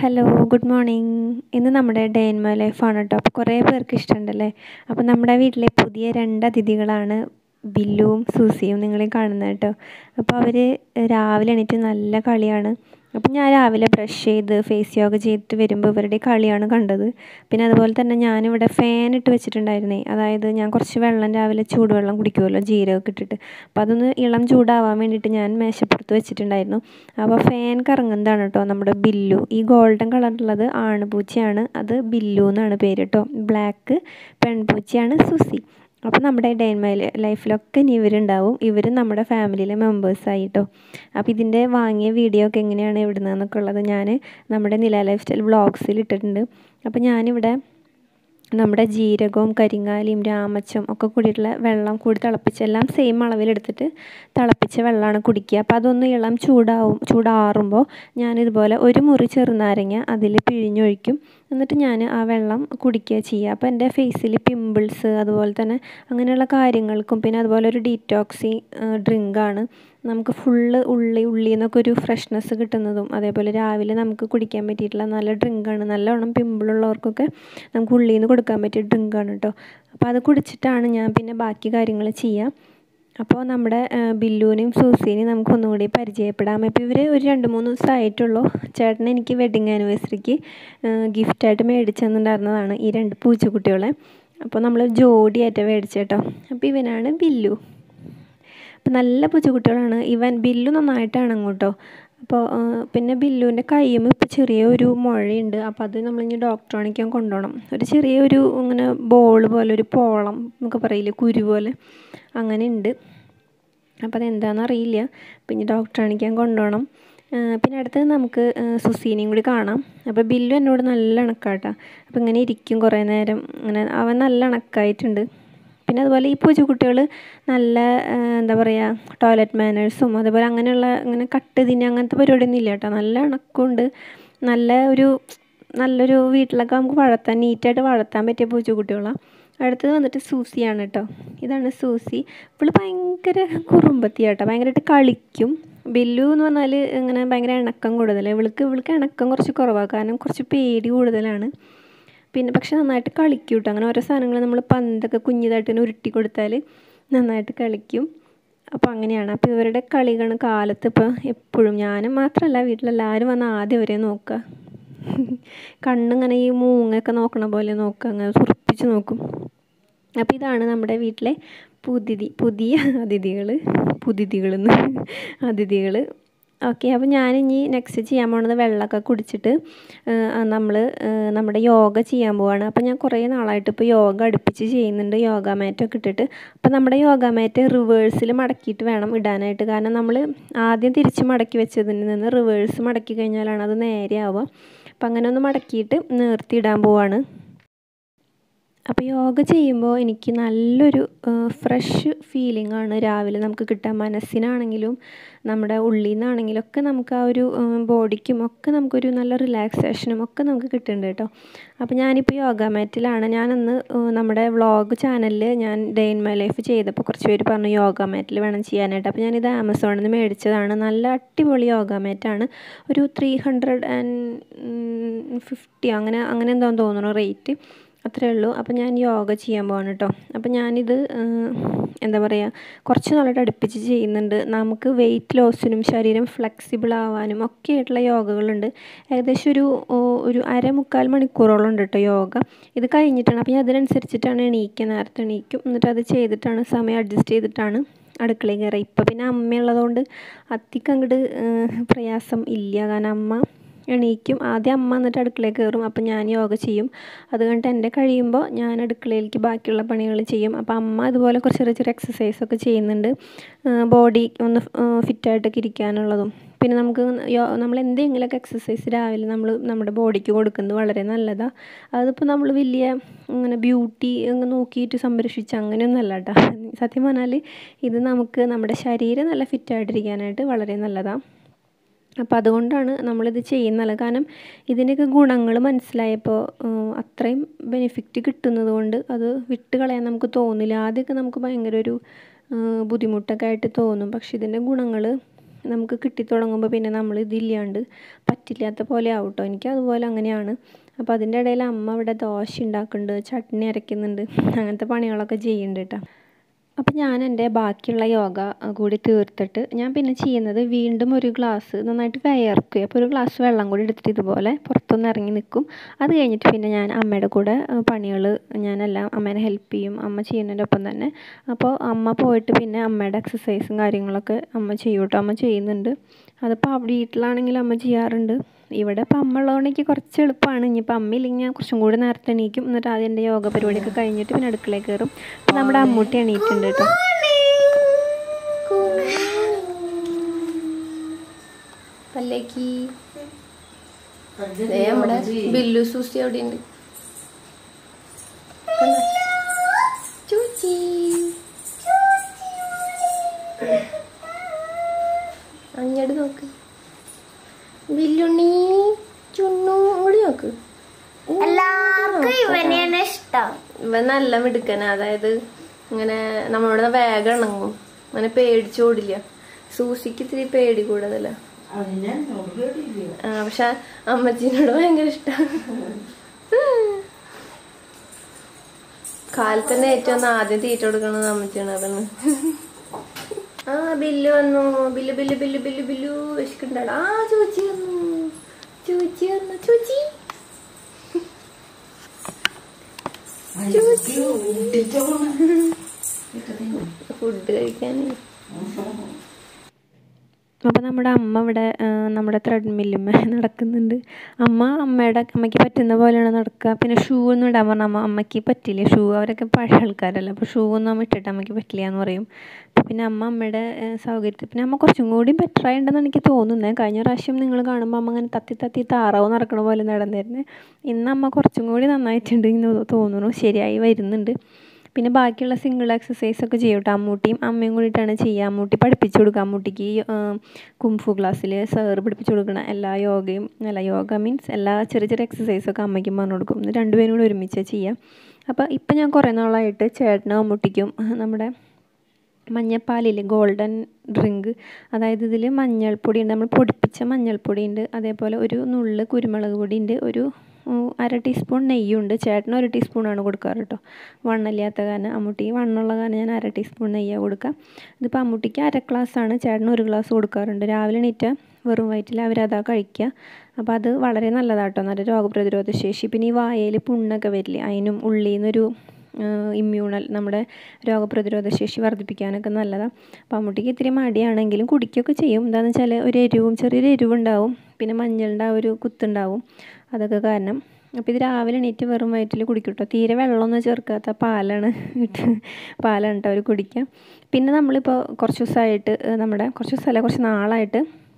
Hello good morning ഇന്ന് നമ്മുടെ day in my ലൈഫാണ് കേട്ടോ അപ്പോൾ കുറേ പേർക്ക് ഇഷ്ടമുണ്ടല്ലേ അപ്പോൾ നമ്മുടെ വീട്ടിലെ പുതിയ രണ്ട് അതിഥികളാണ് ബില്ലുവും സൂസിയും നിങ്ങളെ കാണുന്നത് കേട്ടോ അപ്പോൾ അവർ രാവിലെ എണീറ്റ് നല്ല കളിയാണ് അപ്പം ഞാൻ രാവിലെ ബ്രഷ് ചെയ്ത് ഫേസ് യോഗ ചെയ്തിട്ട് വരുമ്പോൾ ഇവരുടെ കളിയാണ് കണ്ടത് പിന്നെ അതുപോലെ തന്നെ ഞാനിവിടെ ഫാൻ ഇട്ട് വെച്ചിട്ടുണ്ടായിരുന്നേ അതായത് ഞാൻ കുറച്ച് വെള്ളം രാവിലെ ചൂടുവെള്ളം കുടിക്കുമല്ലോ ജീരകമൊക്കെ ഇട്ടിട്ട് അപ്പോൾ അതൊന്ന് ഇളം ചൂടാവാൻ വേണ്ടിയിട്ട് ഞാൻ മേശപ്പുറത്ത് വെച്ചിട്ടുണ്ടായിരുന്നു അപ്പോൾ ഫാൻ കറങ്ങുന്നതാണ് കേട്ടോ നമ്മുടെ ബില്ലു ഈ ഗോൾഡൻ കളറുള്ളത് ആൺപൂച്ചയാണ് അത് ബില്ലു എന്നാണ് പേര് കേട്ടോ ബ്ലാക്ക് പെൺപൂച്ചയാണ് സുസി അപ്പോൾ നമ്മുടെ ഡേ ഇൻ മൈ ലൈഫിലൊക്കെ ഇനി ഇവരുണ്ടാവും ഇവർ നമ്മുടെ ഫാമിലിയിലെ മെമ്പേഴ്സായി കേട്ടോ അപ്പോൾ ഇതിൻ്റെ വാങ്ങിയ വീഡിയോ ഒക്കെ എങ്ങനെയാണ് എവിടുന്നതെന്നൊക്കെ ഉള്ളത് ഞാൻ നമ്മുടെ നില ലൈഫ് സ്റ്റൈൽ വ്ളോഗ്സിൽ ഇട്ടിട്ടുണ്ട് അപ്പോൾ ഞാനിവിടെ നമ്മുടെ ജീരകവും കരിങ്ങാലിയും രാമച്ചം ഒക്കെ കൂടിയിട്ടുള്ള വെള്ളം കൂടി തിളപ്പിച്ച് എല്ലാം സെയിം അളവിലെടുത്തിട്ട് തിളപ്പിച്ച വെള്ളമാണ് കുടിക്കുക അപ്പോൾ അതൊന്ന് ഇളം ചൂടാവും ചൂടാറുമ്പോൾ ഞാനിതുപോലെ ഒരു മുറി ചെറുനാരങ്ങ അതിൽ പിഴിഞ്ഞൊഴിക്കും എന്നിട്ട് ഞാൻ ആ വെള്ളം കുടിക്കുക ചെയ്യുക അപ്പോൾ എൻ്റെ ഫേസിൽ പിമ്പിൾസ് അതുപോലെ തന്നെ അങ്ങനെയുള്ള കാര്യങ്ങൾക്കും പിന്നെ അതുപോലെ ഒരു ഡീറ്റോക്സി ഡ്രിങ്കാണ് നമുക്ക് ഫുള്ള് ഉള്ളി ഉള്ളിൽ നിന്നൊക്കെ ഒരു ഫ്രഷ്നെസ് കിട്ടുന്നതും അതേപോലെ രാവിലെ നമുക്ക് കുടിക്കാൻ പറ്റിയിട്ടുള്ള നല്ല ഡ്രിങ്കാണ് നല്ലവണ്ണം പിമ്പിളുള്ളവർക്കൊക്കെ നമുക്ക് ഉള്ളിൽ നിന്ന് കൊടുക്കാൻ പറ്റിയ ഡ്രിങ്കാണ് കേട്ടോ അപ്പോൾ അത് കുടിച്ചിട്ടാണ് ഞാൻ പിന്നെ ബാക്കി കാര്യങ്ങൾ ചെയ്യുക അപ്പോൾ നമ്മുടെ ബില്ലുവിനെയും സൂസിനെയും നമുക്ക് ഒന്നുകൂടി പരിചയപ്പെടാം ഇപ്പോൾ ഇവർ ഒരു രണ്ട് മൂന്ന് ദിവസമായിട്ടുള്ളൂ ചേട്ടൻ എനിക്ക് വെഡിങ് ആനിവേഴ്സറിക്ക് ഗിഫ്റ്റായിട്ട് മേടിച്ചു തന്നിട്ടുണ്ടായിരുന്നതാണ് ഈ രണ്ട് പൂച്ചക്കുട്ടികളെ അപ്പോൾ നമ്മൾ ജോഡിയായിട്ട് മേടിച്ചു കേട്ടോ അപ്പോൾ ഇവനാണ് ബില്ലു അപ്പോൾ നല്ല പൂച്ചക്കുട്ടികളാണ് ഇവൻ ബില്ലു നന്നായിട്ടാണ് അങ്ങോട്ടോ അപ്പോൾ പിന്നെ ബില്ലുവിൻ്റെ കയ്യും ഇപ്പോൾ ചെറിയ ഒരു മുഴയുണ്ട് അപ്പോൾ അത് നമ്മളിനി ഡോക്ടർ കാണിക്കാൻ കൊണ്ടുപോകണം ഒരു ചെറിയൊരു ഇങ്ങനെ ബോൾ പോലെ ഒരു പോളം എന്നൊക്കെ പറയില്ലേ കുരു പോലെ അങ്ങനെ ഉണ്ട് അപ്പോൾ അതെന്താണെന്ന് അറിയില്ല പിന്നെ ഡോക്ടർ കാണിക്കാൻ കൊണ്ടുപോകണം പിന്നെ അടുത്തത് നമുക്ക് സുസീനെയും കൂടി കാണാം അപ്പോൾ ബില്ലു എന്നോട് നല്ല ഇണക്കാട്ടാ അപ്പോൾ ഇങ്ങനെ ഇരിക്കും കുറേ നേരം അങ്ങനെ അവൻ നല്ല ഇണക്കായിട്ടുണ്ട് പിന്നെ അതുപോലെ ഈ പൂച്ചക്കുട്ടികൾ നല്ല എന്താ പറയുക ടോയ്ലറ്റ് മാനേഴ്സും അതുപോലെ അങ്ങനെയുള്ള ഇങ്ങനെ കട്ട് തിന്നെ അങ്ങനത്തെ പരിപാടിയൊന്നും ഇല്ല കേട്ടോ നല്ല ഇണക്കമുണ്ട് നല്ല ഒരു നല്ലൊരു വീട്ടിലൊക്കെ നമുക്ക് വളർത്താൻ നീറ്റായിട്ട് വളർത്താൻ പറ്റിയ പൂച്ചക്കുട്ടികളാണ് അടുത്തത് വന്നിട്ട് സൂസിയാണ് കേട്ടോ ഇതാണ് സൂസി ഇവൾ ഭയങ്കര കുറുമ്പത്തിയാട്ടോ ഭയങ്കരമായിട്ട് കളിക്കും ബില്ലു എന്ന് പറഞ്ഞാൽ ഇങ്ങനെ ഭയങ്കര ഇണക്കം കൂടുതൽ ഇവൾക്ക് ഇവൾക്ക് ഇണക്കം കുറച്ച് കുറവാണ് കാരണം കുറച്ച് പേടി കൂടുതലാണ് പിന്നെ പക്ഷെ നന്നായിട്ട് കളിക്കും കേട്ടോ അങ്ങനെ ഓരോ സാധനങ്ങൾ നമ്മൾ പന്തൊക്കെ കുഞ്ഞിതായിട്ട് തന്നെ ഉരുട്ടി കൊടുത്താൽ നന്നായിട്ട് കളിക്കും അപ്പോൾ അങ്ങനെയാണ് അപ്പോൾ ഇവരുടെ കളികൾ കാലത്ത് ഇപ്പോൾ എപ്പോഴും ഞാനും മാത്രമല്ല വീട്ടിലെല്ലാവരും വന്ന് ആദ്യം അവരെ നോക്കുക കണ്ണിങ്ങനെ ഈ മൂങ്ങയൊക്കെ നോക്കണ പോലെ നോക്കുക അങ്ങനെ തുറപ്പിച്ച് നോക്കും അപ്പോൾ ഇതാണ് നമ്മുടെ വീട്ടിലെ പുതിഥി പുതിയ അതിഥികൾ പുതിഥികളെന്ന് അതിഥികൾ ഓക്കെ അപ്പോൾ ഞാനിനി നെക്സ്റ്റ് ചെയ്യാൻ പോണത് വെള്ളമൊക്കെ കുടിച്ചിട്ട് നമ്മൾ നമ്മുടെ യോഗ ചെയ്യാൻ പോവാണ് അപ്പോൾ ഞാൻ കുറേ നാളായിട്ട് ഇപ്പോൾ യോഗ അടുപ്പിച്ച് ചെയ്യുന്നുണ്ട് യോഗ മാറ്റൊക്കെ ഇട്ടിട്ട് അപ്പോൾ നമ്മുടെ യോഗ മാറ്റ് റിവേഴ്സിൽ മടക്കിയിട്ട് വേണം ഇടാനായിട്ട് കാരണം നമ്മൾ ആദ്യം തിരിച്ച് മടക്കി വെച്ചതിൽ നിന്ന് റിവേഴ്സ് മടക്കി കഴിഞ്ഞാലാണ് അത് നേരെ ആവുക അപ്പോൾ അങ്ങനെ ഒന്ന് മടക്കിയിട്ട് നിർത്തിയിടാൻ പോവാണ് അപ്പോൾ യോഗ ചെയ്യുമ്പോൾ എനിക്ക് നല്ലൊരു ഫ്രഷ് ഫീലിംഗ് ആണ് രാവിലെ നമുക്ക് കിട്ടുക മനസ്സിനാണെങ്കിലും നമ്മുടെ ഉള്ളിൽ നിന്നാണെങ്കിലും ഒക്കെ നമുക്ക് ആ ഒരു ബോഡിക്കും ഒക്കെ നമുക്കൊരു നല്ല റിലാക്സേഷനും ഒക്കെ നമുക്ക് കിട്ടുന്നുണ്ട് കേട്ടോ അപ്പോൾ ഞാനിപ്പോൾ യോഗ മാറ്റിലാണ് ഞാനന്ന് നമ്മുടെ വ്ളോഗ് ചാനലിൽ ഞാൻ ഡേ ഇൻ മൈ ലൈഫ് ചെയ്തപ്പോൾ കുറച്ച് പേര് പറഞ്ഞു യോഗ മാറ്റിൽ വേണം ചെയ്യാനായിട്ട് അപ്പോൾ ഞാനിത് ആമസോണിൽ നിന്ന് മേടിച്ചതാണ് നല്ല അടിപൊളി യോഗ മാറ്റാണ് ഒരു ത്രീ ഹൺഡ്രഡ് ആൻഡ് ഫിഫ്റ്റി അങ്ങനെ അങ്ങനെ എന്താണെന്ന് തോന്നുന്നു റേറ്റ് അത്രേ ഉള്ളൂ അപ്പോൾ ഞാൻ യോഗ ചെയ്യാൻ പോവാണ് കേട്ടോ അപ്പോൾ ഞാനിത് എന്താ പറയുക കുറച്ച് നാളായിട്ട് അടുപ്പിച്ച് ചെയ്യുന്നുണ്ട് നമുക്ക് വെയിറ്റ് ലോസിനും ശരീരം ഫ്ലെക്സിബിൾ ആവാനും ഒക്കെ ആയിട്ടുള്ള യോഗകളുണ്ട് ഏകദേശം ഒരു ഒരു അരമുക്കാൽ മണിക്കൂറോളം ഉണ്ട് കേട്ടോ യോഗ ഇത് കഴിഞ്ഞിട്ടാണ് അപ്പോൾ ഞാൻ അതിനനുസരിച്ചിട്ടാണ് എണീക്കുക നേരത്തെ എണീക്കും എന്നിട്ട് അത് ചെയ്തിട്ടാണ് സമയം അഡ്ജസ്റ്റ് ചെയ്തിട്ടാണ് അടുക്കളയിൽ കയറുക ഇപ്പോൾ പിന്നെ അമ്മയുള്ളതുകൊണ്ട് അധികം അങ്ങോട്ട് പ്രയാസം ഇല്ല കാരണം അമ്മ എണീക്കും ആദ്യം അമ്മ എന്നിട്ട് അടുക്കളയിൽ കയറും അപ്പം ഞാൻ യോഗ ചെയ്യും അത് കഴിഞ്ഞിട്ട് എൻ്റെ കഴിയുമ്പോൾ ഞാൻ അടുക്കളയിലേക്ക് ബാക്കിയുള്ള പണികൾ ചെയ്യും അപ്പോൾ അമ്മ ഇതുപോലെ കുറച്ച് ചെറിയ ചെറിയ എക്സസൈസൊക്കെ ചെയ്യുന്നുണ്ട് ബോഡി ഒന്ന് ഫിറ്റായിട്ടൊക്കെ ഇരിക്കാനുള്ളതും പിന്നെ നമുക്ക് നമ്മൾ എന്തെങ്കിലുമൊക്കെ എക്സസൈസ് രാവിലെ നമ്മൾ നമ്മുടെ ബോഡിക്ക് കൊടുക്കുന്നത് വളരെ നല്ലതാണ് അതിപ്പോൾ നമ്മൾ വലിയ ഇങ്ങനെ ബ്യൂട്ടി നോക്കിയിട്ട് സംരക്ഷിച്ച് അങ്ങനെയൊന്നുമല്ല കേട്ടോ സത്യം പറഞ്ഞാൽ ഇത് നമുക്ക് നമ്മുടെ ശരീരം നല്ല ഫിറ്റായിട്ടിരിക്കാനായിട്ട് വളരെ നല്ലതാണ് അപ്പോൾ അതുകൊണ്ടാണ് നമ്മളിത് ചെയ്യുന്നത് കാരണം ഇതിൻ്റെയൊക്കെ ഗുണങ്ങൾ മനസ്സിലായപ്പോൾ അത്രയും ബെനിഫിറ്റ് കിട്ടുന്നത് കൊണ്ട് അത് വിട്ട് കളയാൻ നമുക്ക് തോന്നില്ല ആദ്യമൊക്കെ നമുക്ക് ഭയങ്കര ഒരു ബുദ്ധിമുട്ടൊക്കെ ആയിട്ട് തോന്നും പക്ഷേ ഇതിൻ്റെ ഗുണങ്ങൾ നമുക്ക് കിട്ടിത്തുടങ്ങുമ്പോൾ പിന്നെ നമ്മൾ ഇതില്ലാണ്ട് പറ്റില്ലാത്ത പോലെ ആവും കേട്ടോ എനിക്ക് അതുപോലെ അങ്ങനെയാണ് അപ്പോൾ അതിൻ്റെ ഇടയിൽ അമ്മ ഇവിടെ ദോശ ഉണ്ടാക്കുന്നുണ്ട് ചട്നി അരയ്ക്കുന്നുണ്ട് അങ്ങനത്തെ പണികളൊക്കെ ചെയ്യുന്നുണ്ട് കേട്ടോ അപ്പം ഞാൻ എൻ്റെ ബാക്കിയുള്ള യോഗ കൂടി തീർത്തിട്ട് ഞാൻ പിന്നെ ചെയ്യുന്നത് വീണ്ടും ഒരു ഗ്ലാസ് നന്നായിട്ട് വയർക്കുക അപ്പോൾ ഒരു ഗ്ലാസ് വെള്ളം കൂടി എടുത്തിട്ട് ഇതുപോലെ പുറത്തൊന്ന് ഇറങ്ങി നിൽക്കും അത് കഴിഞ്ഞിട്ട് പിന്നെ ഞാൻ അമ്മയുടെ കൂടെ പണികൾ ഞാനെല്ലാം അമ്മേനെ ഹെൽപ്പ് ചെയ്യും അമ്മ ചെയ്യുന്നതിൻ്റെ ഒപ്പം തന്നെ അപ്പോൾ അമ്മ പോയിട്ട് പിന്നെ അമ്മയുടെ എക്സസൈസും കാര്യങ്ങളൊക്കെ അമ്മ ചെയ്യും കേട്ടോ അമ്മ ചെയ്യുന്നുണ്ട് അതിപ്പോൾ വീട്ടിലാണെങ്കിലും അമ്മ ചെയ്യാറുണ്ട് ഇവിടെ ഇപ്പം അമ്മ ഉള്ളതുകൊണ്ട് എനിക്ക് കുറച്ച് എളുപ്പമാണ് ഇനിയിപ്പോൾ അമ്മ ഇല്ലെങ്കിൽ ഞാൻ കുറച്ചും കൂടി നേരത്തെ എണീക്കും എന്നിട്ട് ആദ്യം എൻ്റെ യോഗ പരിപാടിയൊക്കെ കഴിഞ്ഞിട്ട് പിന്നെ അടുക്കളയിൽ കയറും അപ്പം നമ്മുടെ അമ്മൂട്ടി എണീറ്റുണ്ട് കേട്ടോ പല്ലേക്ക് നമ്മുടെ ബില്ലു സൂസി അവിടെ ഉണ്ട് ചൂച്ചി അങ്ങോട്ട് നോക്ക് ബില്ലുണ്ണി ചുണ്ണു കൂടി നോക്ക് എല്ലാവർക്കും ഇവനെയാണ് ഇഷ്ടം ഇവൻ നല്ല മിടുക്കനാ അതായത് ഇങ്ങനെ നമ്മളോട് വേഗം ഇണങ്ങും അങ്ങനെ പേടിച്ചോടില്ല സൂസിക്ക് ഇത്തിരി പേടി കൂടുതല ആ പക്ഷെ അമ്മച്ചീനോട് ഭയങ്കര ഇഷ്ടമാണ് കാലത്തന്നെ ഏറ്റവും ആദ്യം തീറ്റ കൊടുക്കണത് അമ്മച്ചിയാണ് അതാണ് ആ ബില്ല് വന്നു ബില്ല് ബില്ല് ബില്ല് ബില്ല് ബില്ലു വിശക്കുണ്ടാടാ ആ ചോച്ചി വന്നു ചോച്ചി വന്നു ചോച്ചി ഫുഡ് കഴിക്കാൻ അപ്പോൾ നമ്മുടെ അമ്മ ഇവിടെ ആ, നമ്മുടെ ത്രെഡ്മില്ലുമ്മ നടക്കുന്നുണ്ട് അമ്മ അമ്മയുടെ അമ്മയ്ക്ക് പറ്റുന്ന പോലെയാണ് നടക്കുക പിന്നെ ഷൂ ഒന്നും ഇടാൻ പറഞ്ഞാൽ അമ്മ അമ്മയ്ക്ക് പറ്റില്ല ഷൂ അവരൊക്കെ പഴയ ആൾക്കാരല്ല അപ്പോൾ ഷൂ ഒന്നും അമ്മ ഇട്ടിട്ട് അമ്മയ്ക്ക് പറ്റില്ല എന്ന് പറയും അപ്പോൾ പിന്നെ അമ്മ അമ്മയുടെ ആ, സൗകര്യത്തിൽ പിന്നെ അമ്മ കുറച്ചും കൂടി ബെറ്റർ ആയിട്ടുണ്ടെന്ന് എനിക്ക് തോന്നുന്നത് കഴിഞ്ഞ പ്രാവശ്യം നിങ്ങൾ കാണുമ്പോൾ അമ്മ അങ്ങനെ തത്തി തത്തി താറാവ് നടക്കണ പോലെ നടന്നിരുന്നത് ഇന്ന് അമ്മ കുറച്ചും കൂടി നന്നായിട്ടുണ്ട് എന്ന് തോന്നുന്നു ശരിയായി വരുന്നുണ്ട് പിന്നെ ബാക്കിയുള്ള സിംഗിൾ എക്സസൈസ് ഒക്കെ ചെയ്യും കേട്ടോ അമ്മൂട്ടിയും അമ്മയും കൂടിയിട്ടാണ് ചെയ്യുക അമ്മൂട്ടി പഠിപ്പിച്ചു കൊടുക്കുക അമ്മൂട്ടിക്ക് കുംഫു ക്ലാസ്സിൽ സാറ് പഠിപ്പിച്ചു കൊടുക്കണ എല്ലാ യോഗയും അല്ല യോഗ മീൻസ് എല്ലാ ചെറിയ ചെറിയ എക്സസൈസൊക്കെ അമ്മയ്ക്കും പറഞ്ഞു കൊടുക്കും എന്നിട്ട് രണ്ടുപേരും കൂടി ഒരുമിച്ച് ചെയ്യുക അപ്പോൾ ഇപ്പം ഞാൻ കുറേ നാളായിട്ട് ചേട്ടനും അമ്മൂട്ടിക്കും നമ്മുടെ മഞ്ഞപ്പാലില്ലേ ഗോൾഡൻ ഡ്രിങ്ക് അതായത് ഇതിൽ മഞ്ഞൾപ്പൊടി ഉണ്ട് നമ്മൾ പൊടിപ്പിച്ച മഞ്ഞൾപ്പൊടി ഉണ്ട് അതേപോലെ ഒരു നുള്ള് കുരുമുളക് പൊടി ഉണ്ട് ഒരു ഉം, അര ടീസ്പൂൺ നെയ്യുണ്ട് ചേട്ടന് ഒരു ടീസ്പൂണാണ് കൊടുക്കാറ് കേട്ടോ വണ്ണമില്ലാത്ത കാരണം അമ്മൂട്ടിക്ക് വണ്ണമുള്ള കാരണം ഞാൻ അര ടീസ്പൂൺ നെയ്യാണ് കൊടുക്കുക ഇതിപ്പോൾ അമ്മൂട്ടിക്ക് അര ഗ്ലാസ്സാണ് ചേട്ടന് ഒരു ഗ്ലാസ് കൊടുക്കാറുണ്ട് രാവിലെ എണീറ്റ വെറും വയറ്റിൽ അവരതാ കഴിക്കുക അപ്പോൾ അത് വളരെ നല്ലതാട്ടോ നല്ല രോഗപ്രതിരോധ ശേഷി പിന്നെ ഈ വായയിൽ പുണ്ണൊക്കെ വരില്ലേ അതിനും ഉള്ളിൽ നിന്നൊരു ഇമ്മ്യൂണൽ നമ്മുടെ രോഗപ്രതിരോധ ശേഷി വർദ്ധിപ്പിക്കാനൊക്കെ നല്ലതാണ് അപ്പോൾ അമ്മൂട്ടിക്ക് ഇത്തിരി മടിയാണെങ്കിലും കുടിക്കുകയൊക്കെ ചെയ്യും എന്താണെന്ന് വെച്ചാൽ ഒരു എരിവും ചെറിയൊരു എരിവുണ്ടാവും പിന്നെ മഞ്ഞളുടെ ആ ഒരു കുത്തുണ്ടാവും അതൊക്കെ കാരണം അപ്പോൾ ഇത് രാവിലെ എണീറ്റ് വെറും വയറ്റിൽ കുടിക്കും കേട്ടോ തീരെ വെള്ളമൊന്നും ചേർക്കാത്ത പാലാണ് ഇട്ട് പാലാണ് കേട്ടോ അവർ കുടിക്കുക പിന്നെ നമ്മളിപ്പോൾ കുറച്ച് ദിവസമായിട്ട് ഏഹ് നമ്മുടെ കുറച്ച് ദിവസമല്ല കുറച്ച് നാളായിട്ട്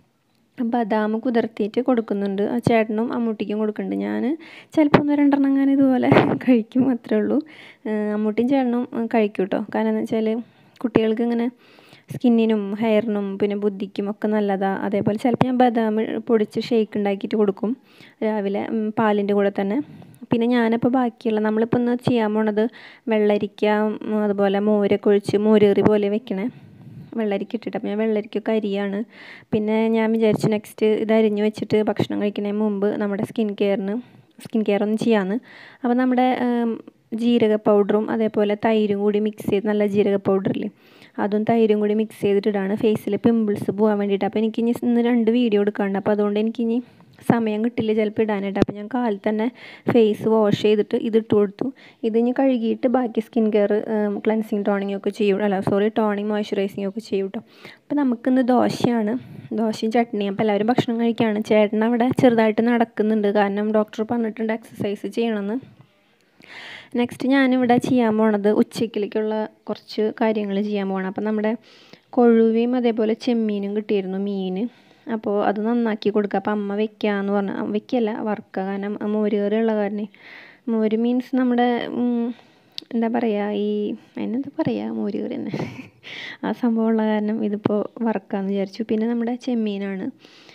ബദാം കുതിർത്തിയിട്ട് കൊടുക്കുന്നുണ്ട് ആ ചേട്ടനും അമ്മൂട്ടിക്കും കൊടുക്കുന്നുണ്ട് ഞാൻ ചിലപ്പോൾ ഒന്ന് രണ്ടെണ്ണം അങ്ങനെ ഇതുപോലെ കഴിക്കും അത്രേ ഉള്ളൂ ഏഹ് അമ്മൂട്ടിയും ചേട്ടനും ഏഹ് കഴിക്കും കേട്ടോ കാരണം എന്ന് വെച്ചാൽ കുട്ടികൾക്ക് ഇങ്ങനെ സ്കിന്നിനും ഹെയറിനും പിന്നെ ബുദ്ധിക്കും ഒക്കെ നല്ലതാണ് അതേപോലെ ചിലപ്പോൾ ഞാൻ ബദാം പൊടിച്ച് ഷേക്ക് ഉണ്ടാക്കിയിട്ട് കൊടുക്കും രാവിലെ ഉം, പാലിൻ്റെ കൂടെ തന്നെ പിന്നെ ഞാനിപ്പോൾ ബാക്കിയുള്ള നമ്മളിപ്പോൾ ഇന്ന് ചെയ്യാൻ പോണത് വെള്ളരിക്ക ഉം, അതുപോലെ മോരൊക്കെ ഒഴിച്ച് മോരേറി പോലെ വെക്കണേ വെള്ളരിക്ക ഇട്ടിട്ട് അപ്പം ഞാൻ വെള്ളരിക്കൊക്കെ അരിയാണ് പിന്നെ ഞാൻ വിചാരിച്ചു നെക്സ്റ്റ് ഇത് അരിഞ്ഞ് വെച്ചിട്ട് ഭക്ഷണം കഴിക്കുന്നതിന് മുമ്പ് നമ്മുടെ സ്കിൻ കെയറിന് സ്കിൻ കെയർ ഒന്നും ചെയ്യാമെന്ന് അപ്പോൾ നമ്മുടെ ഉം, ജീരക പൗഡറും അതേപോലെ തൈരും കൂടി മിക്സ് ചെയ്ത് നല്ല ജീരക പൗഡറില്ലേ അതും തൈരും കൂടി മിക്സ് ചെയ്തിട്ടിട്ടാണ് ഫേസിൽ പിമ്പിൾസ് പോകാൻ വേണ്ടിയിട്ട് അപ്പോൾ എനിക്കിനി ഇന്ന് രണ്ട് വീഡിയോ എടുക്കാനുണ്ട് അപ്പോൾ അതുകൊണ്ട് എനിക്കിനി സമയം കിട്ടില്ല ചിലപ്പോൾ ഇടാനായിട്ട് അപ്പോൾ ഞാൻ കാലിൽ തന്നെ ഫേസ് വാഷ് ചെയ്തിട്ട് ഇതിട്ട് കൊടുത്തു ഇതിനി കഴുകിയിട്ട് ബാക്കി സ്കിൻ കെയർ ക്ലൻസിങ് ടോണിങ് ഒക്കെ ചെയ്യും അല്ല സോറി ടോണിങ് മോയ്സ്ചറൈസിങ് ഒക്കെ ചെയ്യും കേട്ടോ അപ്പോൾ നമുക്കിന്ന് ദോശയാണ് ദോശയും ചട്നിയും അപ്പോൾ എല്ലാവരും ഭക്ഷണം കഴിക്കുകയാണ് ചേട്ടൻ അവിടെ ചെറുതായിട്ട് നടക്കുന്നുണ്ട് കാരണം ഡോക്ടർ പറഞ്ഞിട്ടുണ്ട് എക്സസൈസ് ചെയ്യണമെന്ന് നെക്സ്റ്റ് ഞാനിവിടെ ചെയ്യാൻ പോണത് ഉച്ചക്കിലേക്കുള്ള കുറച്ച് കാര്യങ്ങൾ ചെയ്യാൻ പോകണം അപ്പം നമ്മുടെ കൊഴുവയും അതേപോലെ ചെമ്മീനും കിട്ടിയിരുന്നു മീൻ അപ്പോൾ അത് നന്നാക്കി കൊടുക്കുക അപ്പം അമ്മ വെക്കാന്ന് പറഞ്ഞു വെക്കല്ല വറുക്കുക കാരണം മോര് കറി ഉള്ള കാരണം മോര് മീൻസ് നമ്മുടെ ഉം, എന്താ പറയുക ഈ അതിനെന്താ പറയുക മോര് കറി തന്നെ ആ സംഭവം ഉള്ള കാരണം ഇതിപ്പോൾ വറുക്കാമെന്ന് വിചാരിച്ചു പിന്നെ നമ്മുടെ ചെമ്മീനാണ്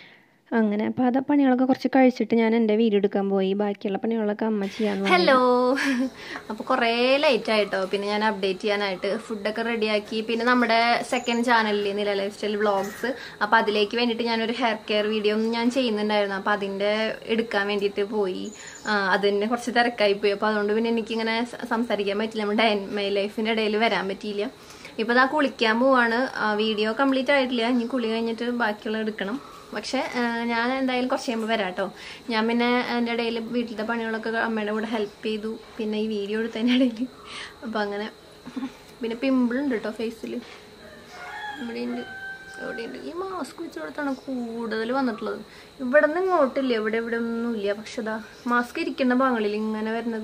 അങ്ങനെ അപ്പോൾ അത് പണികളൊക്കെ കുറച്ച് കഴിച്ചിട്ട് ഞാൻ എൻ്റെ വീഡിയോ എടുക്കാൻ പോയി ബാക്കിയുള്ള പണികളൊക്കെ അമ്മ ചെയ്യാന്ന് പറഞ്ഞു. ഹലോ അപ്പോൾ കുറേ ലേറ്റ് ആയിട്ടോ പിന്നെ ഞാൻ അപ്ഡേറ്റ് ചെയ്യാനായിട്ട് ഫുഡൊക്കെ റെഡിയാക്കി പിന്നെ നമ്മുടെ സെക്കൻഡ് ചാനലിൽ നില ലൈഫ് സ്റ്റൈൽ വ്ളോഗ്സ് അപ്പോൾ അതിലേക്ക് വേണ്ടിയിട്ട് ഞാനൊരു ഹെയർ കെയർ വീഡിയോ ഒന്നും ഞാൻ ചെയ്യുന്നുണ്ടായിരുന്നു അപ്പോൾ അതിൻ്റെ എടുക്കാൻ വേണ്ടിയിട്ട് പോയി ആ, അതിന് കുറച്ച് തിരക്കായി പോയി അപ്പോൾ അതുകൊണ്ട് പിന്നെ എനിക്കിങ്ങനെ സ- സംസാരിക്കാൻ പറ്റില്ല നമ്മുടെ മൈ ലൈഫിൻ്റെ ഇടയിൽ വരാൻ പറ്റിയില്ല ഇപ്പോൾ ഇതാ കുളിക്കാൻ പോവാണ് വീഡിയോ കംപ്ലീറ്റ് ആയിട്ടില്ല ഇനി കുളി കഴിഞ്ഞിട്ട് ബാക്കിയുള്ള എടുക്കണം പക്ഷെ ആ, ഞാൻ എന്തായാലും കുറച്ച് കഴിയുമ്പോൾ വരാം കേട്ടോ ഞാൻ പിന്നെ എൻ്റെ ഇടയിൽ വീട്ടിലത്തെ പണികളൊക്കെ അമ്മയുടെ കൂടെ ഹെൽപ്പ് ചെയ്തു പിന്നെ ഈ വീഡിയോ എടുത്തതിൻ്റെ ഇടയിൽ അപ്പം അങ്ങനെ പിന്നെ പിമ്പിൾ ഉണ്ട് കേട്ടോ ഫേസിൽ ഇവിടെയുണ്ട് എവിടെയുണ്ട് ഈ മാസ്ക് വെച്ച് കൊടുത്താണ് കൂടുതൽ വന്നിട്ടുള്ളത് ഇവിടെ നിന്ന് ഇങ്ങോട്ടില്ല ഇവിടെ ഇവിടെ ഒന്നും ഇല്ല പക്ഷെ ഇതാ മാസ്ക് ഇരിക്കുന്ന ഭാഗങ്ങളിൽ ഇങ്ങനെ വരുന്നത്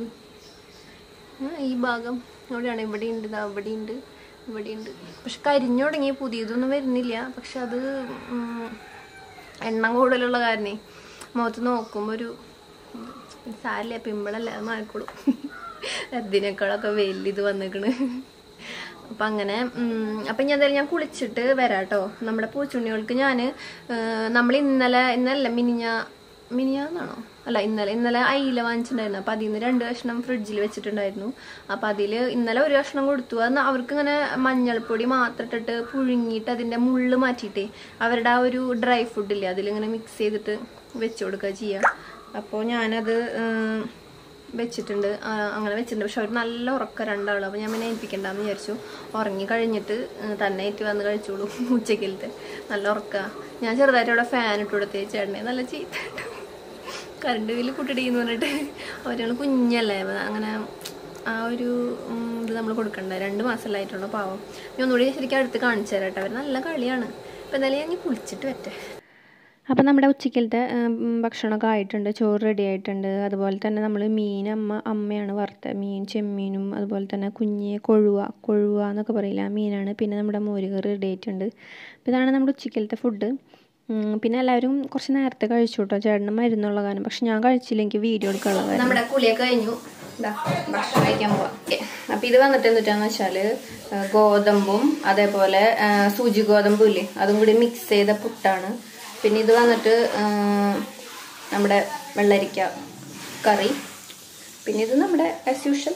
ആ, ഈ ഭാഗം എവിടെയാണ് ഇവിടെ ഉണ്ട് ഇതാ ഇവിടെ ഉണ്ട് ഇവിടെ ഉണ്ട് പക്ഷെ കരിഞ്ഞു തുടങ്ങി പുതിയതൊന്നും വരുന്നില്ല പക്ഷെ അത് ഉം, എണ്ണം കൂടുതലുള്ള കാരണേ മുഖത്ത് നോക്കുമ്പോൾ ഒരു സാരില്ല പിമ്പിളല്ല അത് മാറിക്കോളും അതിനേക്കാളൊക്കെ വലുത് വന്നിക്കണ് അപ്പം അങ്ങനെ ഉം, അപ്പം ഞാൻ എന്തായാലും ഞാൻ കുളിച്ചിട്ട് വരാം കേട്ടോ നമ്മുടെ പൂച്ചുണ്ണികൾക്ക് ഞാൻ നമ്മൾ ഇന്നലെ ഇന്നല്ല മിനിഞ്ഞ മിനിഞ്ഞാന്നാണോ അല്ല ഇന്നലെ ഇന്നലെ അയില വാങ്ങിച്ചിട്ടുണ്ടായിരുന്നു അപ്പം അതിൽ നിന്ന് രണ്ട് കഷ്ണം ഫ്രിഡ്ജിൽ വെച്ചിട്ടുണ്ടായിരുന്നു അപ്പം അതിൽ ഇന്നലെ ഒരു കഷ്ണം കൊടുത്തു അത് അവർക്ക് ഇങ്ങനെ മഞ്ഞൾപ്പൊടി മാത്രം ഇട്ടിട്ട് പുഴുങ്ങിയിട്ട് അതിൻ്റെ മുള്ള് മാറ്റിയിട്ടേ അവരുടെ ആ ഒരു ഡ്രൈ ഫുഡില്ലേ അതിലിങ്ങനെ മിക്സ് ചെയ്തിട്ട് വെച്ച് കൊടുക്കുക ചെയ്യുക അപ്പോൾ ഞാനത് ഉം, വെച്ചിട്ടുണ്ട് ആ, അങ്ങനെ വെച്ചിട്ടുണ്ട് പക്ഷെ അവർ നല്ല ഉറക്കം രണ്ടാളും അപ്പോൾ ഞാൻ പിന്നെ ഏൽപ്പിക്കണ്ടെന്ന് വിചാരിച്ചു ഉറങ്ങി കഴിഞ്ഞിട്ട് ഉം, തന്നെ ഏറ്റ് വന്ന് കഴിച്ചോളൂ ഉച്ചക്കലത്തെ നല്ല ഉറക്കമാണ് ഞാൻ ചെറുതായിട്ട് അവിടെ ഫാൻ ഇട്ട് കൊടുത്തേ ചേട്ടനെ നല്ല ചീത്ത കറണ്ട് ബില്ല് കൂട്ടിടിന്ന് പറഞ്ഞിട്ട് അവരാണ് കുഞ്ഞല്ലേ അപ്പൊ അങ്ങനെ ആ ഒരു ഉം, ഇത് നമ്മൾ കൊടുക്കണ്ട രണ്ട് മാസമല്ലായിട്ടുള്ള പാവം ഞാൻ ഒന്നുകൂടി ശരിക്കും അടുത്ത് കാണിച്ചു തരാം കേട്ടോ അവർ നല്ല കളിയാണ് അപ്പം എന്തായാലും ഞാൻ ഇനി കുളിച്ചിട്ട് വരട്ടെ അപ്പോൾ നമ്മുടെ ഉച്ചക്കലത്തെ ഉം, ഭക്ഷണമൊക്കെ ആയിട്ടുണ്ട് ചോറ് റെഡി ആയിട്ടുണ്ട് അതുപോലെ തന്നെ നമ്മൾ മീൻ അമ്മ അമ്മയാണ് വറുത്ത മീൻ ചെമ്മീനും അതുപോലെ തന്നെ കുഞ്ഞ് കൊഴുവ കൊഴുവ എന്നൊക്കെ പറയില്ല ആ മീനാണ് പിന്നെ നമ്മുടെ മോരുകറി റെഡി ആയിട്ടുണ്ട് അപ്പോൾ ഇതാണ് നമ്മുടെ ഉച്ചക്കലത്തെ ഫുഡ് പിന്നെ എല്ലാവരും കുറച്ച് നേരത്തെ കഴിച്ചു കേട്ടോ ചേട്ടന് മരുന്നുള്ള കാരണം പക്ഷെ ഞാൻ കഴിച്ചില്ല എനിക്ക് വീഡിയോ എടുക്കാനുള്ള കാര്യം നമ്മുടെ കുളിയൊക്കെ കഴിഞ്ഞു ഇതാ ഭക്ഷണം കഴിക്കാൻ പോവാം അപ്പൊ ഇത് വന്നിട്ട് എന്തിട്ടാന്ന് വെച്ചാല് ആ, ഗോതമ്പും അതേപോലെ ആ, സൂചി ഗോതമ്പും ഇല്ലേ അതും കൂടി മിക്സ് ചെയ്ത പുട്ടാണ് പിന്നെ ഇത് വന്നിട്ട് ആ, നമ്മുടെ വെള്ളരിക്ക കറി പിന്നെ ഇത് നമ്മുടെ ആസ് യൂഷ്വൽ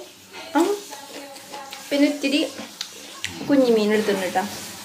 പിന്നെ ഇത്തിരി കുഞ്ഞിമീൻ എടുത്തിട്ടുണ്ട് കേട്ടോ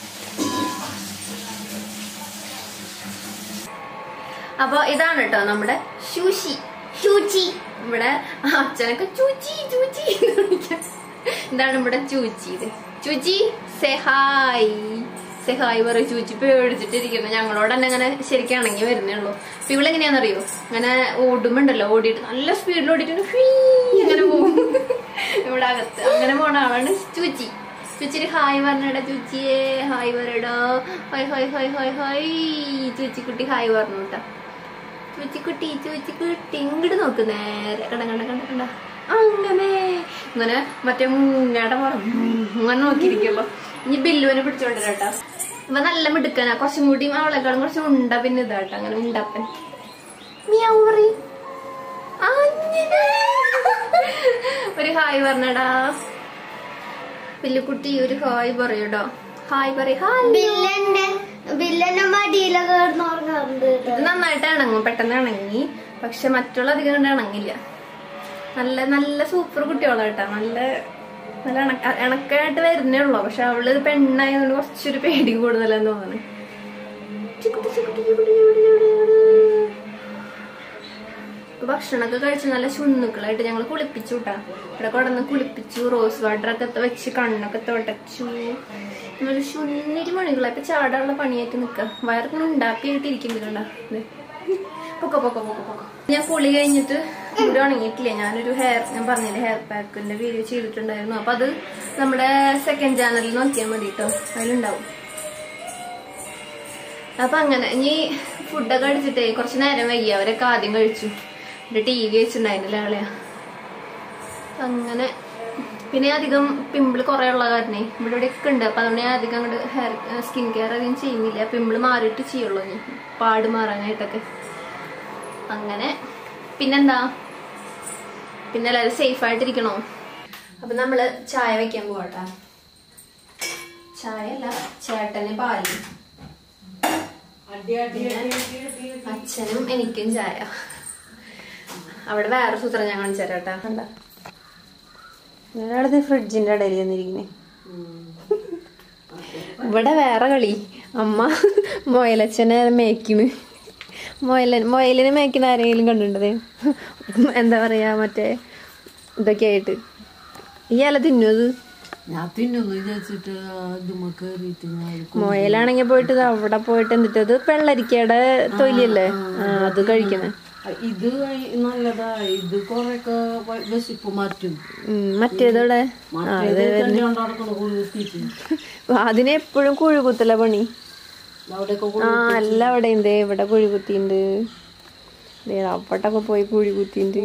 അപ്പൊ ഇതാണ് കേട്ടോ നമ്മുടെ ശൂശി ചൂച്ചി ഇവിടെ അച്ഛനൊക്കെ ചൂച്ചി ചൂച്ചി എന്ന് വിളിക്കാം. ഇതാണ് ഇവിടെ ചൂച്ചി ഇത് ചൂച്ചി സെഹായ് സെഹായ് പറയും ചൂച്ചി പേടിച്ചിട്ടിരിക്കുന്നു ഞങ്ങളോട് തന്നെ അങ്ങനെ ശരിക്കും ഇണങ്ങി വരുന്നേ ഉള്ളൂ അപ്പൊ ഇവളെങ്ങനെയാണെന്നറിയോ അങ്ങനെ ഓടുമ്പോണ്ടല്ലോ ഓടിയിട്ട് നല്ല സ്പീഡിൽ ഓടിയിട്ട് ഫീ അങ്ങനെ പോകും ഇവിടെ അകത്ത് അങ്ങനെ പോണ ആളാണ് ചൂച്ചി ചുച്ചിരി ഹായ് പറഞ്ഞടാ ചുച്ചിയെ ഹായ് പറയടോ hi hi hi hi hi ചുച്ചിക്കുട്ടി ഹായ് പറഞ്ഞു കേട്ടോ ചുച്ചിക്കുട്ടി ചുച്ചിക്കുട്ടി ഇങ്ങോട്ട് നോക്ക് നേരെ കണ്ട കണ്ട കണ്ട കണ്ട അങ്ങനെ ഇങ്ങനെ മറ്റേ മുങ്ങയുടെ പറഞ്ഞു അങ്ങനെ നോക്കിയിരിക്കുമ്പോ ഇനി ബില്ലുവിനെ പിടിച്ചോണ്ടിരാ കേട്ടോ ഇവ നല്ല മിടുക്കനാ കുറച്ചും കൂടി അവളെക്കാളും കുറച്ച് ഉണ്ട പിന്നെ ഇതാട്ടോ അങ്ങനെ ഉണ്ടപ്പൻ മിയാവ് പറയ്. അങ്ങനെ. ഒരു ഹായ് പറഞ്ഞടാ പില്ലുക്കുട്ടി ഒരു ഹായ് പറയൂട്ടോ ഹായ് പറയ് ഹായ് ബില്ലന്റെ ബില്ലന്റെ മടിയിലൊക്കെ കിടന്ന് ഉറങ്ങാറുണ്ട് ഇത് നന്നായിട്ട് ഇണങ്ങും പെട്ടെന്ന് ഇണങ്ങി പക്ഷെ മറ്റുള്ള അധികം കൊണ്ട് ഇണങ്ങില്ല നല്ല നല്ല സൂപ്പർ കുട്ടികളാ കേട്ടോ നല്ല നല്ല ഇണക്ക ഇണക്കായിട്ട് വരുന്നേ ഉള്ളൂ പക്ഷെ അവള് പെണ്ണായതുകൊണ്ട് കുറച്ചൊരു പേടി കൂടുതലെന്ന് തോന്നുന്നു ചിക്കുട്ടി, ചിക്കുട്ടി, ചിക്കുട്ടി, ചിക്കുട്ടി, ചിക്കുട്ടി, ചിക്കുട്ടി. ഇപ്പൊ ഭക്ഷണമൊക്കെ കഴിച്ച് നല്ല ചുണ്ണുക്കളായിട്ട് ഞങ്ങൾ കുളിപ്പിച്ചു കേട്ടാ ഇവിടെ കൊടന്ന് കുളിപ്പിച്ചു റോസ് വാട്ടറൊക്കെ വെച്ച് കണ്ണൊക്കെ തുടച്ചു നല്ല ശുന്നിരി മണികളെ ഇപ്പൊ ചാടാനുള്ള പണിയായിട്ട് നിക്ക വയറിങ്ങനെ ഉണ്ടാക്കിയിട്ട് ഇരിക്കുന്നില്ല പൊക്ക പൊക്ക പൊക്ക പൊക്ക ഞാൻ കുളി കഴിഞ്ഞിട്ട് ഇവിടെ ഉണങ്ങിയിട്ടില്ല ഞാനൊരു ഹെയർ ഞാൻ പറഞ്ഞില്ലേ ഹെയർ പാക്കിന്റെ വീഡിയോ ചെയ്തിട്ടുണ്ടായിരുന്നു അപ്പൊ അത് നമ്മുടെ സെക്കൻഡ് ചാനലിൽ നോക്കിയാൽ മതി കേട്ടോ അതിലുണ്ടാവും അപ്പൊ അങ്ങനെ ഇനി ഫുഡൊക്കെ അടിച്ചിട്ടേ കുറച്ച് നേരം വൈകി അവരൊക്കെ ആദ്യം കഴിച്ചു ഒരു ടി വി വെച്ചിട്ടുണ്ടായിരുന്നില്ല ആളെയാ അങ്ങനെ പിന്നെ അധികം പിമ്പിൾ കുറെ ഉള്ള കാരണേ ഇവിടെ ഇവിടെ ഒക്കെ ഉണ്ട് അപ്പൊ അതുകൊണ്ട് ഞാൻ അധികം അങ്ങോട്ട് ഹെയർ സ്കിൻ കെയർ അധികം ചെയ്യുന്നില്ല പിമ്പിൾ മാറിയിട്ട് ചെയ്യുള്ളൂ ഇനി പാട് മാറാനായിട്ടൊക്കെ അങ്ങനെ പിന്നെന്താ പിന്നെ എല്ലാവരും സേഫ് ആയിട്ടിരിക്കണോ അപ്പൊ നമ്മള് ചായ വെക്കാൻ പോവാട്ടാ ചായ അല്ല ചേട്ടന് പാല് അച്ഛനും എനിക്കും ചായ അവിടെ വേറെ സൂത്രം ഞാൻ കാണിച്ചു തരാം കേട്ടാ കണ്ട ഒരാളത് ഫ്രിഡ്ജിന്റെ ഇടയിൽ ചെന്നിരിക്കുന്നേ ഇവിടെ വേറെ കളി അമ്മ മൊയലച്ഛനെ മേക്കിന് മൊയലൻ മൊയലിനെ മേക്കുന്ന ആരെങ്കിലും കണ്ടിട്ടുണ്ടതേ എന്താ പറയാ മറ്റേ ഇതൊക്കെ ആയിട്ട് ഈ ഇല തിന്നു അത് ഞാൻ തിന്നുന്നു വിചാരിച്ചിട്ട് ഇതുമ്മ കേറിയിട്ട് ഞാൻ മൊയലാണെങ്കിൽ പോയിട്ട് ഇത് അവിടെ പോയിട്ട് എന്നിട്ട് അത് വെള്ളരിക്കയുടെ തൊലിയല്ലേ ആ അത് കഴിക്കണേ ഇത് നല്ലതാ ഇത് കൊറേയൊക്കെ വ- വിശപ്പ് മാറ്റും ഉം, മറ്റേതോടെ മറ്റേത് തന്നെ കൊണ്ട് നടക്കണ കുളിപ്പിച്ച് അതിന് എപ്പോഴും കുഴുകുത്തല പണി അവിടെയൊക്കെ ആ അല്ല അവിടെ ഉണ്ട് ഇവിടെ കുഴികുത്തിണ്ട് ദേ അവിടൊക്കെ പോയി കുഴികുത്തിണ്ട്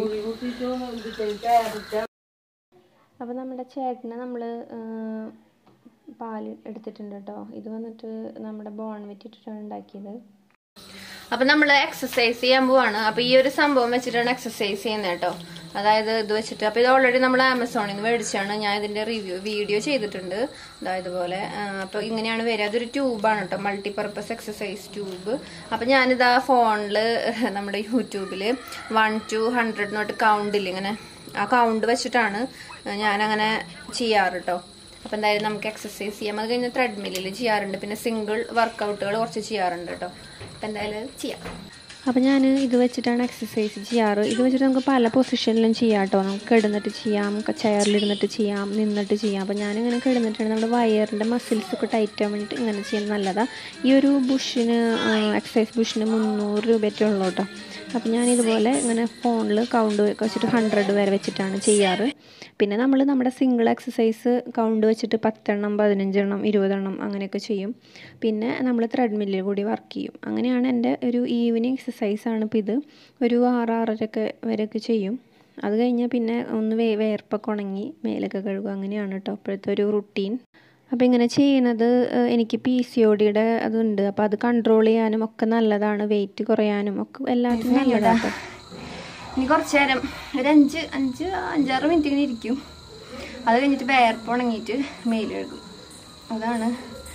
അപ്പോൾ നമ്മുടെ ചേട്ടന് നമ്മൾ പാൽ എടുത്തിട്ടുണ്ട് കേട്ടോ ഇത് വന്നിട്ട് നമ്മുടെ ബോൺ വെറ്റിട്ടിട്ടാണ് ഉണ്ടാക്കിയത് അപ്പൊ നമ്മൾ എക്സസൈസ് ചെയ്യാൻ പോവാണ് അപ്പൊ ഈ ഒരു സംഭവം വെച്ചിട്ടാണ് എക്സസൈസ് ചെയ്യുന്നത് കേട്ടോ അതായത് ഇത് വെച്ചിട്ട് അപ്പൊ ഇത് ഓൾറെഡി നമ്മൾ ആമസോണിൽ നിന്ന് മേടിച്ചാണ് ഞാൻ ഇതിന്റെ റിവ്യൂ വീഡിയോ ചെയ്തിട്ടുണ്ട് അതായത് പോലെ അപ്പൊ ഇങ്ങനെയാണ് വരിക അതൊരു ട്യൂബാണ് കേട്ടോ മൾട്ടിപർപ്പസ് എക്സസൈസ് ട്യൂബ് അപ്പൊ ഞാനിതാ ഫോണില് നമ്മുടെ യൂട്യൂബില് വൺ ടു ഹൺഡ്രഡ് നോട്ട് കൗണ്ടിൽ ഇങ്ങനെ ആ കൗണ്ട് വെച്ചിട്ടാണ് ഞാനങ്ങനെ ചെയ്യാറ് കേട്ടോ അപ്പൊ എന്തായാലും നമുക്ക് എക്സസൈസ് ചെയ്യാം അത് കഴിഞ്ഞ് ത്രെഡ്മില്ലിൽ ചെയ്യാറുണ്ട് പിന്നെ സിംഗിൾ വർക്കൗട്ടുകൾ കുറച്ച് ചെയ്യാറുണ്ട് കേട്ടോ അപ്പൊ എന്തായാലും ചെയ്യാം അപ്പോൾ ഞാൻ ഇത് വെച്ചിട്ടാണ് എക്സസൈസ് ചെയ്യാറ് ഇത് വെച്ചിട്ട് നമുക്ക് പല പൊസിഷനിലും ചെയ്യാം കേട്ടോ നമുക്ക് കിടന്നിട്ട് ചെയ്യാം ചെയറിലിരുന്നിട്ട് ചെയ്യാം നിന്നിട്ട് ചെയ്യാം അപ്പോൾ ഞാനിങ്ങനെ കിടന്നിട്ടാണ് നമ്മുടെ വയറിൻ്റെ മസിൽസ് ഒക്കെ ടൈറ്റ് ആവാൻ വേണ്ടിയിട്ട് ഇങ്ങനെ ചെയ്യുന്നത് നല്ലതാണ് ഈ ഒരു ബുഷിന് എക്സസൈസ് ബുഷിന് മുന്നൂറ് രൂപയൊക്കെ ഉള്ളൂ കേട്ടോ അപ്പോൾ ഞാൻ ഇതുപോലെ ഇങ്ങനെ ഫോണിൽ കൗണ്ട് വെച്ചിട്ട് ഹൺഡ്രഡ് വരെ വെച്ചിട്ടാണ് ചെയ്യാറ് പിന്നെ നമ്മൾ നമ്മുടെ സിംഗിൾ എക്സസൈസ് കൗണ്ട് വെച്ചിട്ട് പത്തെണ്ണം പതിനഞ്ചെണ്ണം ഇരുപതെണ്ണം അങ്ങനെയൊക്കെ ചെയ്യും പിന്നെ നമ്മൾ ത്രെഡ്മില്ലിൽ കൂടി വർക്ക് ചെയ്യും അങ്ങനെയാണ് എൻ്റെ ഒരു ഈവനിങ് എക്സസൈസാണ് ഇപ്പോൾ ഇത് ഒരു ആറ് ആറരയൊക്കെ വരെയൊക്കെ ചെയ്യും അത് കഴിഞ്ഞാൽ പിന്നെ ഒന്ന് വേ വേർപ്പൊക്കെ ഉണങ്ങി മേലൊക്കെ കഴുകുക അങ്ങനെയാണ് കേട്ടോ അപ്പോഴത്തെ ഒരു റുട്ടീൻ അപ്പോൾ ഇങ്ങനെ ചെയ്യുന്നത് ഏഹ്, എനിക്ക് പി സി ഒ ഡിയുടെ അതുണ്ട് അപ്പോൾ അത് കൺട്രോൾ ചെയ്യാനും ഒക്കെ നല്ലതാണ് വെയിറ്റ് കുറയാനും ഒക്കെ എല്ലാത്തിനും നല്ലതാണ് കേട്ടോ ഇനി കുറച്ച് നേരം ഒരു അഞ്ച് അഞ്ച് അഞ്ചാറ് മിനിറ്റ് ഇങ്ങനെ ഇരിക്കും അത് കഴിഞ്ഞിട്ട് വേർപ്പ് ഉണങ്ങിയിട്ട് മെയിൽ കഴുകും അതാണ്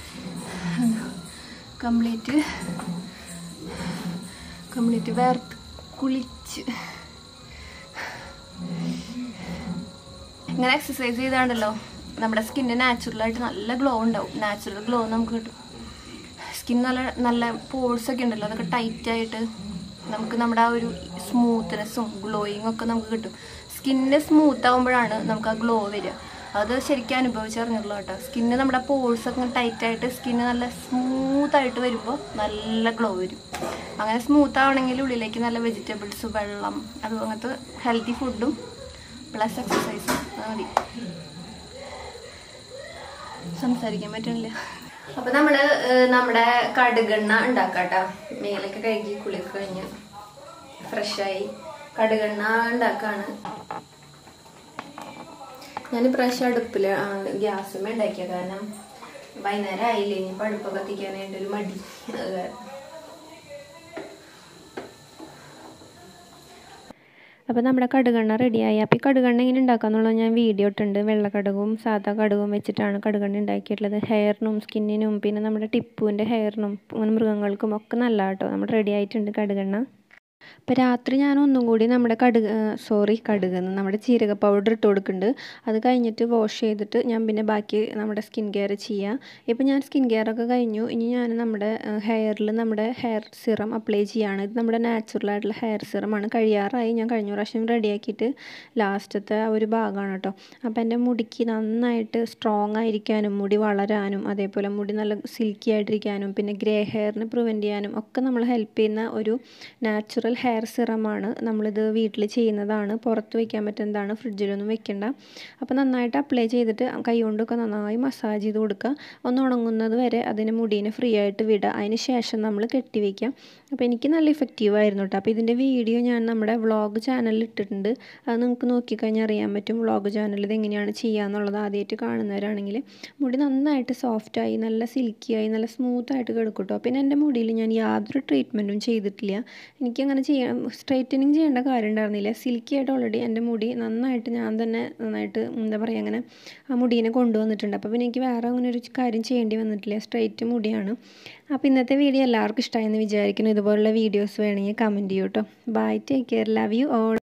കംപ്ലീറ്റ് കംപ്ലീറ്റ് വേർത്ത് കുളിച്ച് ഇങ്ങനെ എക്സസൈസ് ചെയ്താണ്ടല്ലോ നമ്മുടെ സ്കിന്ന് നാച്ചുറലായിട്ട് നല്ല ഗ്ലോ ഉണ്ടാവും നാച്ചുറൽ ഗ്ലോ നമുക്ക് കിട്ടും സ്കിൻ നല്ല നല്ല പോഴ്സ് ഒക്കെ ഉണ്ടല്ലോ അതൊക്കെ ടൈറ്റ് ആയിട്ട് നമുക്ക് നമ്മുടെ ആ ഒരു സ്മൂത്ത്നെസ്സും ഗ്ലോയിങ് ഒക്കെ നമുക്ക് കിട്ടും സ്കിന്ന് സ്മൂത്ത് ആകുമ്പോഴാണ് നമുക്ക് ആ ഗ്ലോ വരിക അത് ശരിക്കും അനുഭവിച്ചറിഞ്ഞുള്ളൂ കേട്ടോ സ്കിന്ന് നമ്മുടെ പോഴ്സ് ഒക്കെ ടൈറ്റ് ആയിട്ട് സ്കിന്ന് നല്ല സ്മൂത്ത് ആയിട്ട് വരുമ്പോൾ നല്ല ഗ്ലോ വരും അങ്ങനെ സ്മൂത്ത് ആവണമെങ്കിൽ ഉള്ളിലേക്ക് നല്ല വെജിറ്റബിൾസ് വെള്ളം അത് അങ്ങനത്തെ ഹെൽത്തി ഫുഡും പ്ലസ് എക്സസൈസും അത് മതി സംസാരിക്കാൻ പറ്റണില്ല അപ്പൊ നമ്മള് ഏഹ്, നമ്മുടെ കടുകെണ്ണ ഉണ്ടാക്കാട്ടോ മേലൊക്കെ കഴുകി കുളിയൊക്കെ കഴിഞ്ഞ് ഫ്രഷായി കടുകെണ്ണ ഉണ്ടാക്കാണ് ഞാൻ ഇപ്രാവശ്യം അടുപ്പില് ഗ്യാസുമേ ഉണ്ടാക്കിയ കാരണം വൈകുന്നേരം ആയില്ലേ ഇനി അടുപ്പ് കത്തിക്കാനായിട്ട് ഒരു മടി അത് കാരണം അപ്പോൾ നമ്മുടെ കടുകെണ്ണ റെഡിയായി അപ്പോൾ ഈ കടുകെണ്ണ എങ്ങനെ ഉണ്ടാക്കാന്നുള്ളത് ഞാൻ വീഡിയോ ഇട്ടുണ്ട് വെള്ള കടുകും സാധാ കടുകും വെച്ചിട്ടാണ് കടുകെണ്ണ ഉണ്ടാക്കിയിട്ടുള്ളത് ഹെയറിനും സ്കിന്നിനും പിന്നെ നമ്മുടെ ടിപ്പുവിൻ്റെ ഹെയറിനും അങ്ങനെ മൃഗങ്ങൾക്കും ഒക്കെ നല്ല കേട്ടോ നമ്മുടെ റെഡി ആയിട്ടുണ്ട് കടുകെണ്ണ അപ്പോൾ രാത്രി ഞാൻ ഒന്നും കൂടി നമ്മുടെ കടുക് സോറി കടുക് എന്ന് നമ്മുടെ ജീരക പൗഡർ ഇട്ട് കൊടുക്കുന്നുണ്ട് അത് കഴിഞ്ഞിട്ട് വാഷ് ചെയ്തിട്ട് ഞാൻ പിന്നെ ബാക്കി നമ്മുടെ സ്കിൻ കെയർ ചെയ്യുക ഇപ്പോൾ ഞാൻ സ്കിൻ കെയർ ഒക്കെ കഴിഞ്ഞു ഇനി ഞാൻ നമ്മുടെ ഹെയറിൽ നമ്മുടെ ഹെയർ സിറം അപ്ലൈ ചെയ്യുകയാണ് ഇത് നമ്മുടെ നാച്ചുറൽ ആയിട്ടുള്ള ഹെയർ സിറമാണ് കഴിയാറായി ഞാൻ കഴിഞ്ഞ പ്രാവശ്യം റെഡിയാക്കിയിട്ട് ലാസ്റ്റത്തെ ആ ഒരു ഭാഗമാണ് കേട്ടോ അപ്പോൾ എൻ്റെ മുടിക്ക് നന്നായിട്ട് സ്ട്രോങ് ആയിരിക്കാനും മുടി വളരാനും അതേപോലെ മുടി നല്ല സിൽക്കി ആയിട്ടിരിക്കാനും പിന്നെ ഗ്രേ ഹെയറിന് പ്രിവെൻറ്റ് ചെയ്യാനും ഒക്കെ നമ്മൾ ഹെൽപ്പ് ചെയ്യുന്ന ഒരു നാച്ചുറൽ ഹെയർ സിറമാണ് നമ്മളിത് വീട്ടിൽ ചെയ്യുന്നതാണ് പുറത്ത് വയ്ക്കാൻ പറ്റുന്നതാണ് ഫ്രിഡ്ജിലൊന്നും വെക്കണ്ട അപ്പോൾ നന്നായിട്ട് അപ്ലൈ ചെയ്തിട്ട് കൈ കൊണ്ടൊക്കെ നന്നായി മസാജ് ചെയ്ത് കൊടുക്കുക ഒന്ന് ഉണങ്ങുന്നത് വരെ അതിന് മുടീനെ ഫ്രീ ആയിട്ട് വിടുക അതിന് ശേഷം നമ്മൾ കെട്ടി വയ്ക്കാം അപ്പോൾ എനിക്ക് നല്ല ഇഫക്റ്റീവ് ആയിരുന്നു കേട്ടോ അപ്പോൾ ഇതിൻ്റെ വീഡിയോ ഞാൻ നമ്മുടെ വ്ളോഗ് ചാനലിൽ ഇട്ടിട്ടുണ്ട് അത് നിങ്ങൾക്ക് നോക്കിക്കഴിഞ്ഞാൽ അറിയാൻ പറ്റും വ്ളോഗ് ചാനലിൽ ഇത് എങ്ങനെയാണ് ചെയ്യാന്നുള്ളത് ആദ്യമായിട്ട് കാണുന്നവരാണെങ്കിൽ മുടി നന്നായിട്ട് സോഫ്റ്റായി നല്ല സിൽക്കിയായി നല്ല സ്മൂത്തായിട്ട് കിടക്കും കേട്ടോ പിന്നെ എൻ്റെ മുടിയിൽ ഞാൻ യാതൊരു ട്രീറ്റ്മെൻറ്റും ചെയ്തിട്ടില്ല എനിക്കങ്ങനെ ചെയ്യാൻ സ്ട്രൈറ്റനിങ് ചെയ്യേണ്ട കാര്യം ഉണ്ടായിരുന്നില്ല സിൽക്കി ആയിട്ട് ഓൾറെഡി എൻ്റെ മുടി നന്നായിട്ട് ഞാൻ തന്നെ നന്നായിട്ട് എന്താ പറയുക അങ്ങനെ ആ മുടീനെ കൊണ്ടുവന്നിട്ടുണ്ട് അപ്പോൾ പിന്നെ എനിക്ക് വേറെ അങ്ങനെ ഒരു കാര്യം ചെയ്യേണ്ടി വന്നിട്ടില്ല സ്ട്രൈറ്റ് മുടിയാണ് അപ്പോൾ ഇന്നത്തെ വീഡിയോ എല്ലാവർക്കും ഇഷ്ടമായെന്ന് വിചാരിക്കുന്നു ഇതുപോലുള്ള വീഡിയോസ് വേണമെങ്കിൽ കമൻറ്റ് ചെയ്യൂ കേട്ടോ bye take care love you all